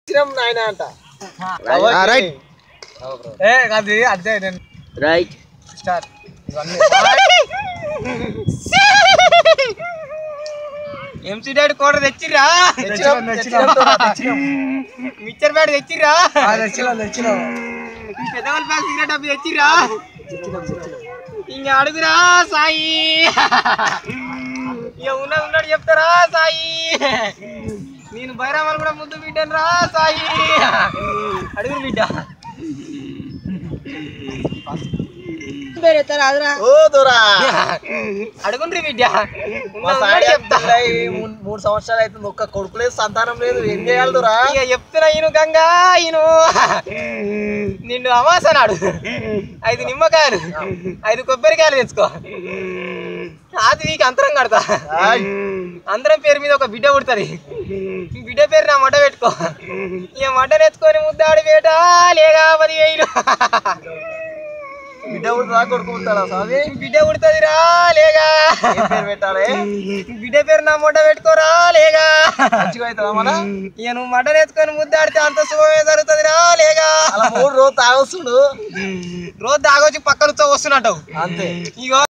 నాయన అంట రైట్ ఏ అది అదే నేను రైట్ స్టార్ట్ ఇవన్నీ ఎంసీ డాడీ కూర తెచ్చిర్రా తెచ్చినాం, తెచ్చినాం, తెచ్చినాం. మిక్చర్ బ్యాడ్ తెచ్చిర్రా ఆ, తెచ్చినాం తెచ్చినాం పెద్దవాళ్ళ ప్యాక్ సిగరెట్ డబ్బు తెచ్చిర్రా ఇంక అడుగురా సాయి ఇక ఉన్న ఉన్నాడు చెప్తారా సాయి నేను బైరామాలు కూడా ముద్దు బిడ్డను రా సాయి అడుగురు బిడ్డ ఓ దూరా అడుగుండ్రి బిడ్డ ఉన్న మా ఉన్నాడు సాయి చెప్తా పిల్ల ఈ మూడు మూడు సంవత్సరాలు అవుతుంది ఒక్క కొడుకు లేదు సంతానం లేదు ఏం చేయాలి దూరా ఇక చెప్తున్నా ఈయన గంగా ఈయన నిన్ను అమాసనాడు ఐదు నిమ్మకాయలు ఐదు కొబ్బరికాయలు తెచ్చుకో అది నీకు అంతరం కడతా ఆయ్. అందరం పేరు మీద ఒక బిడ్డ పుడుతుంది ఈ బిడ్డ పేరు నా మడ్డ పెట్టుకో ఇక మడ్డ నెత్తుకొని ముద్దాడి వేట లేగా పది వేలు బిడ్డ పుడుతుందా కొడుకు పుడతాడా స్వామి బిడ్డ పుడుతుందిరా లేగా ఏం పేరు పెట్టాలి బిడ్డ పేరు నా మొడ్డ పెట్టుకోరా లేగా మంచిగా అవుతుందా మన ఇక నువ్వు మడ్డ నెత్తుకొని ముద్దాడితే అంత శుభమే జరుగుతుందిరా లేగా అలా మూడు రోజు తాగొస్తుండు రోజు దాగొచ్చి పక్కన వస్తున్నట్టు అంతే ఇగో